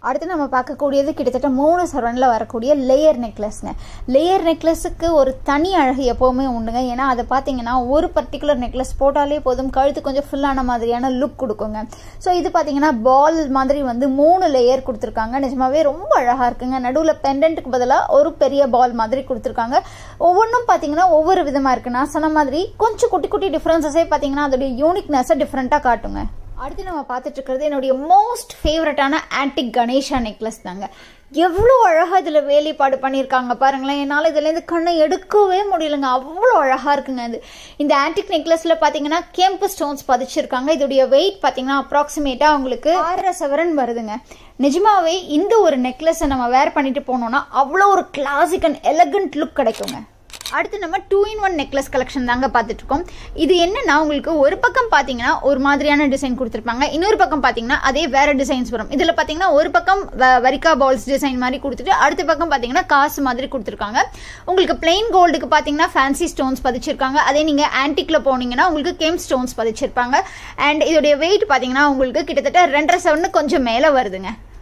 அடுத்து நம்ம பார்க்கக்கூடியது கிட்டத்தட்ட மூணு சரவணில் வரக்கூடிய லேயர் நெக்லஸ்ங்க லேயர் நெக்லஸுக்கு ஒரு தனி அழகு எப்போவுமே உண்டுங்க ஏன்னா அதை பார்த்தீங்கன்னா ஒரு பர்டிகுலர் நெக்லஸ் போட்டாலே போதும் கழுத்து கொஞ்சம் ஃபுல்லான மாதிரியான லுக் கொடுக்குங்க ஸோ இது பார்த்தீங்கன்னா பால் மாதிரி வந்து மூணு லேயர் கொடுத்துருக்காங்க நிஜமாவே ரொம்ப அழகாக இருக்குங்க நடுவில் பெண்டன்ட்டுக்கு பதிலாக ஒரு பெரிய பால் மாதிரி கொடுத்துருக்காங்க ஒவ்வொன்றும் பார்த்தீங்கன்னா ஒவ்வொரு விதமாக இருக்கு நான் சொன்ன மாதிரி கொஞ்சம் குட்டி குட்டி டிஃப்ரென்சஸே பார்த்தீங்கன்னா அதோடைய யூனிக்னஸை டிஃப்ரெண்ட்டாக காட்டுங்க அடுத்து நம்ம பார்த்துட்டு இருக்கிறது என்னுடைய மோஸ்ட் ஃபேவரட்டான ஆன்டிக் கணேஷா நெக்லஸ் தாங்க எவ்வளோ அழகாக இதில் வேலைப்பாடு பண்ணியிருக்காங்க பாருங்களேன் என்னால் இதுலேருந்து கண்ணை எடுக்கவே முடியலங்க அவ்வளோ அழகாக இருக்குங்க இது இந்த ஆன்டிக் நெக்லஸில் பார்த்தீங்கன்னா கேம்பு ஸ்டோன்ஸ் பதிச்சிருக்காங்க இதோடைய வெயிட் பார்த்தீங்கன்னா அப்ராக்சிமேட்டாக உங்களுக்கு ஆறரை சவரன் வருதுங்க நிஜமாவே இந்த ஒரு நெக்லஸை நம்ம வேர் பண்ணிட்டு போனோம்னா அவ்வளோ ஒரு கிளாசிக் அண்ட் எலகண்ட் லுக் கிடைக்குங்க அடுத்து நம்ம two in one necklace collection தாங்க பார்த்துட்டு இருக்கோம் இது என்னன்னா உங்களுக்கு ஒரு பக்கம் பார்த்தீங்கன்னா ஒரு மாதிரியான டிசைன் கொடுத்துருப்பாங்க இன்னொரு பக்கம் பார்த்தீங்கன்னா அதே வேற டிசைன்ஸ் வரும் இதில் பார்த்தீங்கன்னா ஒரு பக்கம் வ- வரிக்கா பால்ஸ் டிசைன் மாதிரி கொடுத்துட்டு அடுத்த பக்கம் பார்த்தீங்கன்னா காசு மாதிரி கொடுத்துருக்காங்க உங்களுக்கு பிளெயின் கோல்டுக்கு பார்த்தீங்கன்னா ஃபேன்சி ஸ்டோன்ஸ் பதிச்சிருக்காங்க அதே நீங்கள் ஆன்டிக்ல போனீங்கன்னா உங்களுக்கு கேம் ஸ்டோன்ஸ் பதிச்சிருப்பாங்க அண்ட் இதோடைய வெயிட் பார்த்தீங்கன்னா உங்களுக்கு கிட்டத்தட்ட ரெண்டரை செவன் கொஞ்சம் மேலே வருதுங்க